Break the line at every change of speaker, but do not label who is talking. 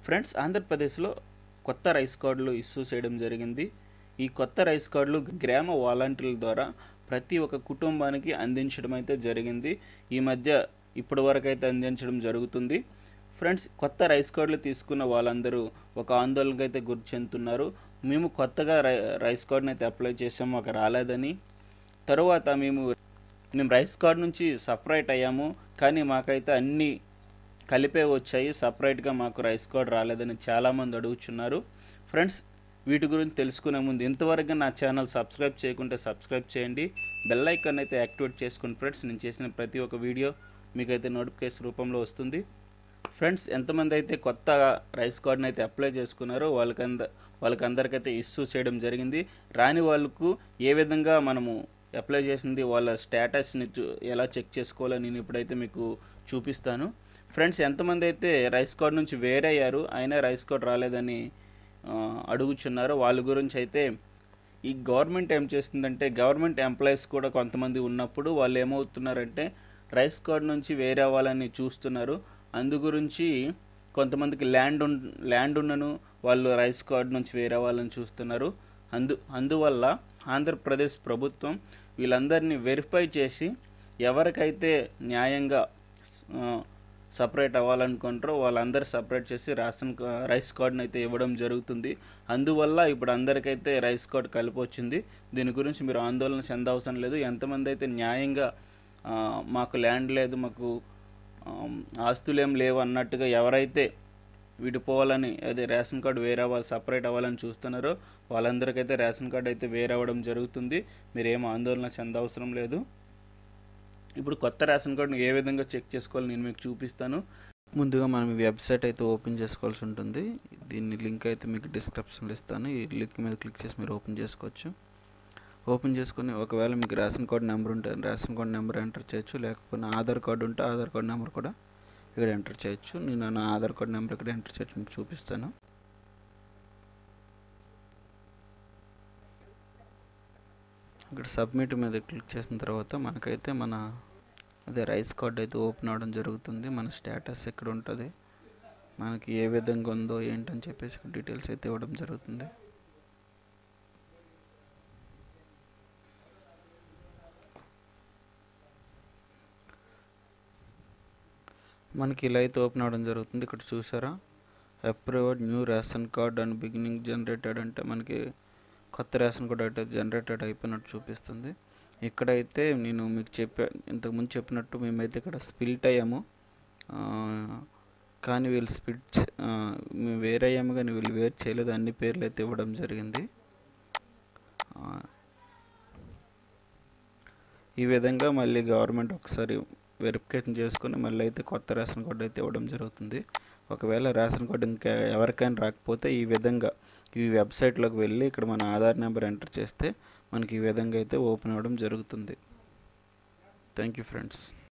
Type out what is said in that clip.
friends ఆంధ్రప్రదేశ్లో కొత్త rice కార్డులు ఇష్యూ చేయడం జరిగింది ఈ కొత్త రైస్ కార్డులు గ్రామ వాలంటీర్ల ద్వారా ప్రతి ఒక్క కుటుంబానికి అందించడం అయితే జరిగింది ఈ మధ్య ఇప్పటి వరకు అయితే అందించడం జరుగుతుంది ఫ్రెండ్స్ కొత్త రైస్ కార్డులు తీసుకున్న వాళ్ళందరూ ఒక ఆందోళనకు అయితే గురి చెందుతున్నారు మేము కొత్తగా రై రైస్ కార్డుని అయితే అప్లై చేసాము మాకు రాలేదని తరువాత మేము మేము రైస్ కార్డ్ నుంచి సపరేట్ అయ్యాము కానీ మాకైతే అన్నీ కలిపే వచ్చాయి సపరేట్గా మాకు రైస్ కార్డ్ రాలేదని చాలామంది అడుగుచున్నారు ఫ్రెండ్స్ వీటి గురించి తెలుసుకునే ముందు ఇంతవరకు నా ఛానల్ సబ్స్క్రైబ్ చేయకుంటే సబ్స్క్రైబ్ చేయండి బెల్ ఐకాన్ అయితే యాక్టివేట్ చేసుకోండి ఫ్రెండ్స్ నేను చేసిన ప్రతి ఒక్క వీడియో మీకైతే నోటిఫికేషన్ రూపంలో వస్తుంది ఫ్రెండ్స్ ఎంతమంది అయితే కొత్త రైస్ కార్డ్ని అయితే అప్లై చేసుకున్నారో వాళ్ళకంద వాళ్ళకందరికైతే ఇష్యూ చేయడం జరిగింది రాని వాళ్ళకు ఏ విధంగా మనము అప్లై చేసింది వాళ్ళ స్టేటస్ని చూ- ఎలా చెక్ చేసుకోవాలో నేను ఇప్పుడైతే మీకు చూపిస్తాను ఫ్రెండ్స్ ఎంతమంది అయితే రైస్ కార్డ్ నుంచి వేరే అయ్యారు అయినా రైస్ కార్డ్ రాలేదని ఆ, అడుగుచున్నారు వాళ్ళ గురించి అయితే ఈ గవర్నమెంట్ ఏం చేస్తుందంటే గవర్నమెంట్ ఎంప్లాయీస్ కూడా కొంతమంది ఉన్నప్పుడు వాళ్ళు ఏమవుతున్నారంటే రైస్ కార్డ్ నుంచి వేరే వాళ్ళని చూస్తున్నారు అందు గురించి కొంతమందికి ల్యాండ్ ఉన్ ల్యాండ్ ఉన్నను వాళ్ళు రైస్ కార్డ్ నుంచి వేరే వాళ్ళని చూస్తున్నారు అందు అందువల్ల ఆంధ్రప్రదేశ్ ప్రభుత్వం వీళ్ళందరినీ వెరిఫై చేసి ఎవరికైతే న్యాయంగా ఆ, సపరేట్ అవ్వాలనుకుంటారో వాళ్ళందరూ సపరేట్ చేసి రేషన్ కా- రైస్ కార్డ్ని అయితే ఇవ్వడం జరుగుతుంది అందువల్ల ఇప్పుడు అందరికైతే రైస్ కార్డ్ కలిపి వచ్చింది దీని గురించి మీరు ఆందోళన చెందవసరం లేదు ఎంతమంది అయితే న్యాయంగా ఆ, మాకు ల్యాండ్ లేదు మాకు ఆమ్, ఆస్తులు ఏం లేవు అన్నట్టుగా ఎవరైతే విడిపోవాలని అదే రేషన్ కార్డు వేరే వాళ్ళు సపరేట్ అవ్వాలని చూస్తున్నారో వాళ్ళందరికైతే రేషన్ కార్డు అయితే వేరే అవ్వడం జరుగుతుంది మీరేం ఆందోళన చెందవసరం లేదు ఇప్పుడు కొత్త రేషన్ కార్డును ఏ విధంగా చెక్ చేసుకోవాలో నేను మీకు చూపిస్తాను ముందుగా మనం ఈ వెబ్సైట్ అయితే ఓపెన్ చేసుకోవాల్సి ఉంటుంది దీన్ని లింక్ అయితే మీకు డిస్క్రిప్షన్లో ఇస్తాను ఈ లింక్ మీద క్లిక్ చేసి మీరు ఓపెన్ చేసుకోవచ్చు ఓపెన్ చేసుకుని ఒకవేళ మీకు రేషన్ కార్డు నెంబర్ ఉంటే రేషన్ కార్డు నెంబర్ ఎంటర్ చేయొచ్చు లేకపోతే ఆధార్ కార్డు ఉంటే ఆధార్ కార్డు నెంబర్ కూడా ఇక్కడ ఎంటర్ చేయొచ్చు నేను నా ఆధార్ కార్డు నెంబర్ ఇక్కడ ఎంటర్ చేయొచ్చు మీకు చూపిస్తాను ఇక్కడ సబ్మిట్ మీద క్లిక్ చేసిన తర్వాత మనకైతే మన అదే రైస్ కార్డ్ అయితే ఓపెన్ అవ్వడం జరుగుతుంది మన స్టేటస్ ఎక్కడ ఉంటుంది మనకి ఏ విధంగా ఉందో ఏంటని చెప్పేసి ఇక్కడ డీటెయిల్స్ అయితే ఇవ్వడం జరుగుతుంది మనకి ఇలా అయితే ఓపెన్ అవ్వడం జరుగుతుంది ఇక్కడ చూసారా approved new ration card and beginning generated అంటే మనకి కొత్త రేషన్ కార్డ్ అయితే జనరేటెడ్ అయిపోయినట్టు చూపిస్తుంది ఇక్కడైతే నేను మీకు చెప్పా ఇంతకుముందు చెప్పినట్టు మేమైతే ఇక్కడ స్పిల్ట్ అయ్యాము ఆ, కానీ వీళ్ళు స్పిల్ట్ మేము వేరే అయ్యాము కానీ వీళ్ళు వేరు చేయలేదు అన్ని పేర్లు అయితే ఇవ్వడం జరిగింది ఆ, ఈ విధంగా మళ్ళీ గవర్నమెంట్ ఒకసారి వెరిఫికేషన్ చేసుకుని మళ్ళీ అయితే కొత్త రేషన్ కార్డు అయితే ఇవ్వడం జరుగుతుంది ఒకవేళ రేషన్ కార్డు ఇంకా ఎవరికైనా రాకపోతే ఈ విధంగా ఈ వెబ్సైట్లోకి వెళ్ళి ఇక్కడ మన ఆధార్ నెంబర్ ఎంటర్ చేస్తే మనకి ఈ విధంగా అయితే ఓపెన్ అవ్వడం జరుగుతుంది థ్యాంక్ యూ ఫ్రెండ్స్